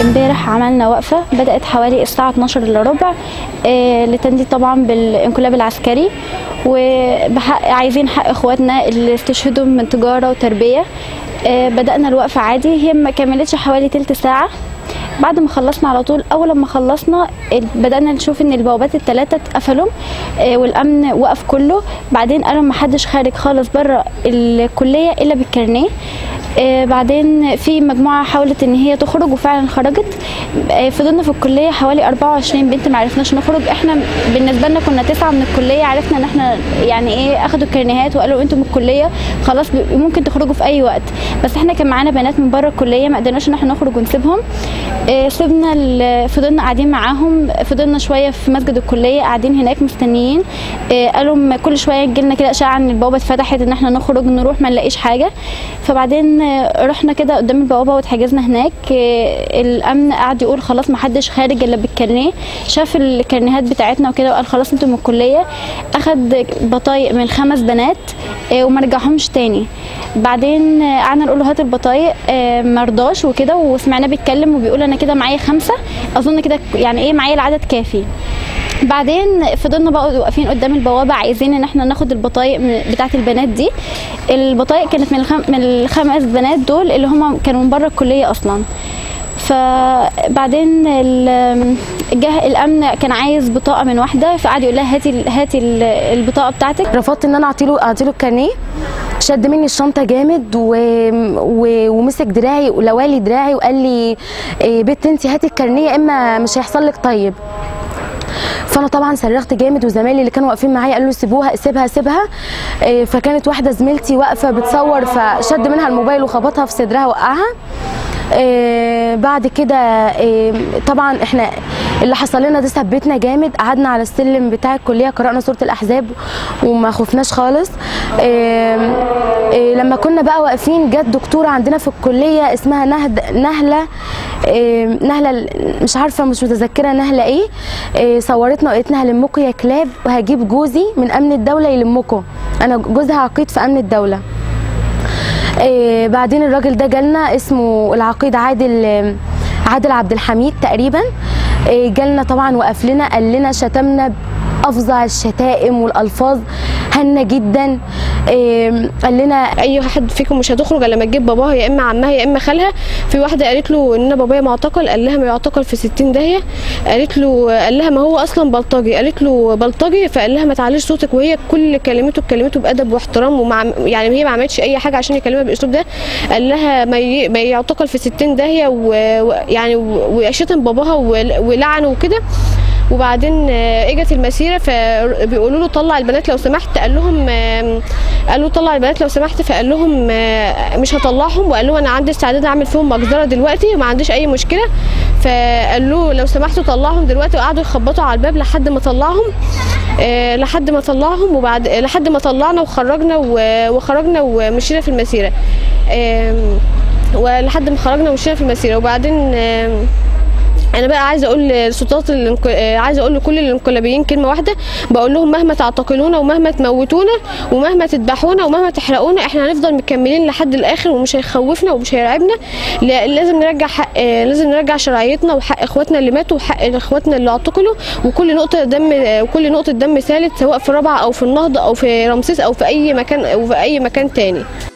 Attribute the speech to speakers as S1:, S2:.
S1: امبارح عملنا وقفة بدأت حوالي الساعة 12 الا ربع آه، لتنديد طبعا بالانقلاب العسكري وبحق عايزين حق اخواتنا اللي استشهدوا من تجارة وتربية آه، بدأنا الوقفة عادي هي ما كملتش حوالي تلت ساعة بعد ما خلصنا على طول اول لما خلصنا ال- بدانا نشوف ان البوابات الثلاثه اتقفلوا آه، والامن وقف كله بعدين قالوا ما حدش خارج خالص بره الكليه الا بالكارنيه آه، بعدين في مجموعه حاولت ان هي تخرج وفعلا خرجت آه، فضلنا في الكليه حوالي 24 بنت ما عرفناش نخرج احنا بالنسبه لنا كنا تسعه من الكليه عرفنا ان احنا يعني ايه اخدوا الكارنيهات وقالوا انتوا من الكليه خلاص ب- ممكن تخرجوا في اي وقت بس احنا كان معانا بنات من بره الكليه ما قدرناش ان احنا نخرج ونسيبهم آه، سيبنا ال- فضلنا قاعدين معاهم فضلنا شويه في مسجد الكليه قاعدين هناك مستنيين آه، قالوا ما كل شويه يجيلنا كده اشاعه ان البوابه اتفتحت ان احنا نخرج نروح ما نلاقيش حاجه فبعدين آه، رحنا كده قدام البوابه واتحجزنا هناك آه، الامن قعد يقول خلاص ما حدش خارج الا بالكارنيه شاف الكارنيهات بتاعتنا وكده وقال خلاص انتوا من الكليه اخد بطايق من خمس بنات آه، وما رجعهمش تاني بعدين آه، قعدنا نقول له هات البطايق آه، ما رضاش وكده وسمعناه بيتكلم وبيقول انا كده معايا خمسه اظن كده يعني ايه معايا العدد كافي بعدين فضلنا بقى واقفين قدام البوابه عايزين ان احنا ناخد البطايق من- بتاعه البنات دي البطايق كانت من الخم... من الخمس بنات دول اللي هم كانوا من بره الكليه اصلا فبعدين ال- جه الامن كان عايز بطاقه من واحده فقعد يقول لها هاتي هاتي ال- البطاقه بتاعتك
S2: رفضت ان انا اعطيله اعطيله الكارنيه شد مني الشنطه جامد و... و... ومسك دراعي ولوالي دراعي وقال لي إيه بنت انت هاتي الكارنيه اما مش هيحصل لك طيب فانا طبعا صرخت جامد وزمايلي اللي كانوا واقفين معايا قالوا لي سيبوها سيبها سيبها إيه فكانت واحده زميلتي واقفه بتصور فشد منها الموبايل وخبطها في صدرها وقعها إيه بعد كده إيه طبعا احنا اللي حصل لنا ده ثبتنا جامد قعدنا على السلم بتاع الكليه قرانا سوره الاحزاب وما خفناش خالص إيه إيه لما كنا بقى واقفين جت دكتوره عندنا في الكليه اسمها نهد نهله إيه نهله ال- مش عارفه مش متذكره نهله ايه, إيه صورتنا وقالت لنا هلمكم يا كلاب وهجيب جوزي من امن الدوله يلمكم انا جوزها عقيد في امن الدوله إيه بعدين الراجل ده جالنا اسمه العقيد عادل عادل عبد الحميد تقريبا إيه جالنا طبعا وقف لنا قال لنا شتمنا افظع الشتائم والالفاظ هنا جدا إيه قال لنا
S3: اي حد فيكم مش هتخرج الا لما تجيب باباها يا اما عمها يا اما خالها في واحده قالت له ان انا بابايا معتقل قال لها ما يعتقل في 60 داهيه قالت له قال لها ما هو اصلا بلطجي قالت له بلطجي فقال لها ما تعليش صوتك وهي كل كلمته كلمته بادب واحترام ومع يعني هي ما عملتش اي حاجه عشان يكلمها بالاسلوب ده قال لها ما, ي... ما يعتقل في 60 داهيه ويعني وشتم باباها ول- ولعنه وكده وبعدين آه، اجت المسيره فبيقولوا له طلع البنات لو سمحت قال لهم آم، قالوا طلع البنات لو سمحت فقال لهم آه، مش هطلعهم وقال لهم انا عندي استعداد اعمل فيهم مجزره دلوقتي وما عنديش اي مشكله فقال له لو سمحتوا طلعهم دلوقتي وقعدوا يخبطوا على الباب لحد ما طلعهم آه، لحد ما طلعهم وبعد آه، لحد ما طلعنا وخرجنا و- وخرجنا ومشينا في المسيره آم، ولحد ما خرجنا ومشينا في المسيره وبعدين آم، انا بقى عايزه اقول للسلطات الانق... آه، عايزه اقول لكل الانقلابيين كلمه واحده بقول لهم مهما تعتقلونا ومهما تموتونا ومهما تذبحونا ومهما تحرقونا احنا هنفضل مكملين لحد الاخر ومش هيخوفنا ومش هيرعبنا لا- لازم نرجع حق آه، لازم نرجع شرعيتنا وحق اخواتنا اللي ماتوا وحق اخواتنا اللي اعتقلوا وكل نقطه دم آه، وكل نقطه دم ثالث سواء في رابعه او في النهضه او في رمسيس او في اي مكان او في اي مكان تاني